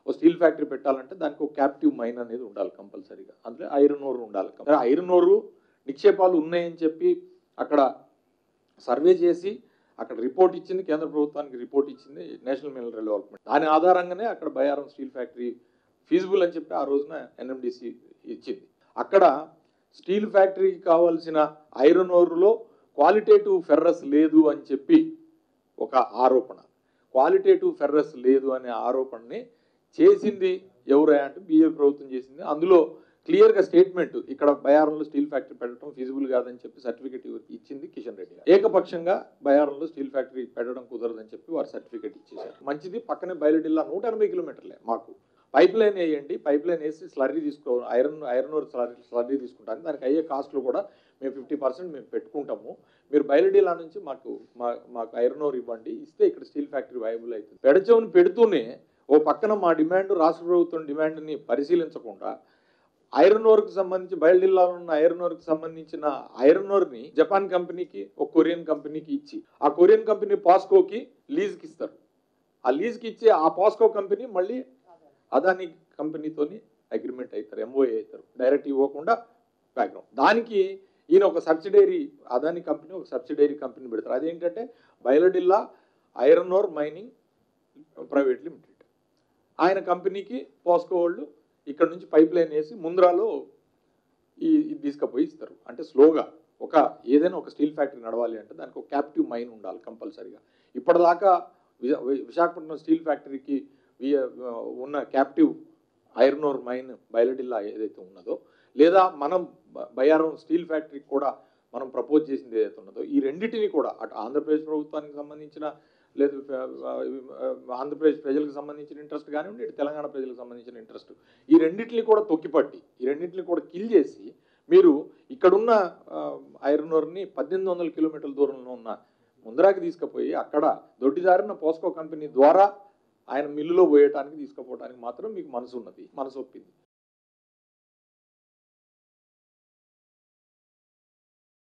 ఓ steel factory పెట్టాలంటే దానికి ఒక క్యాప్టివ్ మైన్ అనేది ఉండాలి కంపల్సరీగా అందులో ఐరన్ ఓర్ ఉండాలి ఐరన్ ఓరు నిక్షేపాలు ఉన్నాయని చెప్పి అక్కడ సర్వే చేసి అక్కడ రిపోర్ట్ ఇచ్చింది కేంద్ర ప్రభుత్వానికి రిపోర్ట్ ఇచ్చింది నేషనల్ మినరల్ డెవలప్మెంట్ దాని ఆధారంగానే అక్కడ బయారం స్టీల్ ఫ్యాక్టరీ ఫీజిబుల్ అని చెప్పి ఆ రోజున ఎన్ఎండిసి ఇచ్చింది అక్కడ స్టీల్ ఫ్యాక్టరీకి కావాల్సిన ఐరన్ ఓర్లో క్వాలిటేటివ్ ఫెర్రస్ లేదు అని చెప్పి ఒక ఆరోపణ క్వాలిటేటివ్ ఫెర్రస్ లేదు అనే ఆరోపణని చేసింది ఎవరా అంటే బీజేపీ ప్రభుత్వం చేసింది అందులో క్లియర్గా స్టేట్మెంట్ ఇక్కడ బయారంలో స్టీల్ ఫ్యాక్టరీ పెట్టడం ఫీజిబుల్ కాదని చెప్పి సర్టిఫికేట్ ఇచ్చింది కిషన్ రెడ్డి గారు ఏకపక్షంగా బయారంలో స్టీల్ ఫ్యాక్టరీ పెట్టడం కుదరదని చెప్పి వారు సర్టిఫికేట్ ఇచ్చేశారు మంచిది పక్కనే బయలుడిల్లా నూట ఎనభై కిలోమీటర్లే మాకు పైప్ లైన్ వేయండి పైప్ లైన్ వేసి స్లర్రీ తీసుకో iron iron ore slurry slurry తీసుకుంటాను దానికి అయ్యే కాస్ట్లు కూడా మేము ఫిఫ్టీ పర్సెంట్ మేము పెట్టుకుంటాము మీరు బయలుడీలా నుంచి మాకు మా మాకు ఐరన్ ఓర్ ఇవ్వండి ఇస్తే ఇక్కడ స్టీల్ ఫ్యాక్టరీ వైబుల్ అవుతుంది పెడచెవుని పెడుతూనే ఓ పక్కన మా డిమాండ్ రాష్ట్ర ప్రభుత్వం డిమాండ్ని పరిశీలించకుండా ఐరన్ ఓర్కి సంబంధించి బయలుడిల్లాలో ఉన్న ఐరన్ ఓర్కి సంబంధించిన ఐరన్ ఓర్ని జపాన్ కంపెనీకి ఒక కొరియన్ కంపెనీకి ఇచ్చి ఆ కొరియన్ కంపెనీ పాస్కోకి లీజ్కి ఇస్తారు ఆ లీజ్కి ఇచ్చే ఆ పాస్కో కంపెనీ మళ్ళీ అదాని కంపెనీతోని అగ్రిమెంట్ అవుతారు ఎంఓఏ అవుతారు డైరెక్ట్ ఇవ్వకుండా బ్యాక్గ్రౌండ్ దానికి ఈయన ఒక సబ్సిడరీ అదాని కంపెనీ ఒక సబ్సిడరీ కంపెనీ పెడతారు అదేంటంటే Bailadila iron ore mining private limited ఆయన కంపెనీకి పోస్కో వాళ్ళు ఇక్కడ నుంచి పైప్ లైన్ వేసి ముంద్రాలో ఈ ఇది తీసుకుపోయి ఇస్తారు అంటే స్లోగా ఒక ఏదైనా ఒక స్టీల్ ఫ్యాక్టరీ నడవాలి అంటే దానికి ఒక క్యాప్టివ్ మైన్ ఉండాలి కంపల్సరీగా ఇప్పటిదాకా విశా- విశాఖపట్నం స్టీల్ ఫ్యాక్టరీకి వి- ఉన్న captive iron ore mine Bailadila ఏదైతే ఉన్నదో లేదా మనం బ- బయారం స్టీల్ ఫ్యాక్టరీకి కూడా మనం ప్రపోజ్ చేసింది ఏదైతే ఉన్నదో ఈ రెండింటిని కూడా అటు ఆంధ్రప్రదేశ్ ప్రభుత్వానికి సంబంధించిన లేదు ఆ, ఆంధ్రప్రదేశ్ ప్రజలకు సంబంధించిన ఇంట్రెస్ట్ కానివ్వండి ఇటు తెలంగాణ ప్రజలకు సంబంధించిన ఇంట్రెస్ట్ ఈ రెండింటిని కూడా తొక్కిపట్టి ఈ రెండింటిని కూడా కిల్ చేసి మీరు ఇక్కడున్న ఆ, ఐరన్ ఓర్ని పద్దెనిమిది వందల కిలోమీటర్ల దూరంలో ఉన్న ముందరాకి తీసుకుపోయి అక్కడ దొడ్డిదారిన పోస్కో కంపెనీ ద్వారా ఆయన మిల్లులో పోయటానికి తీసుకుపోవడానికి మాత్రం మీకు మనసు ఉన్నది మనసు ఒప్పింది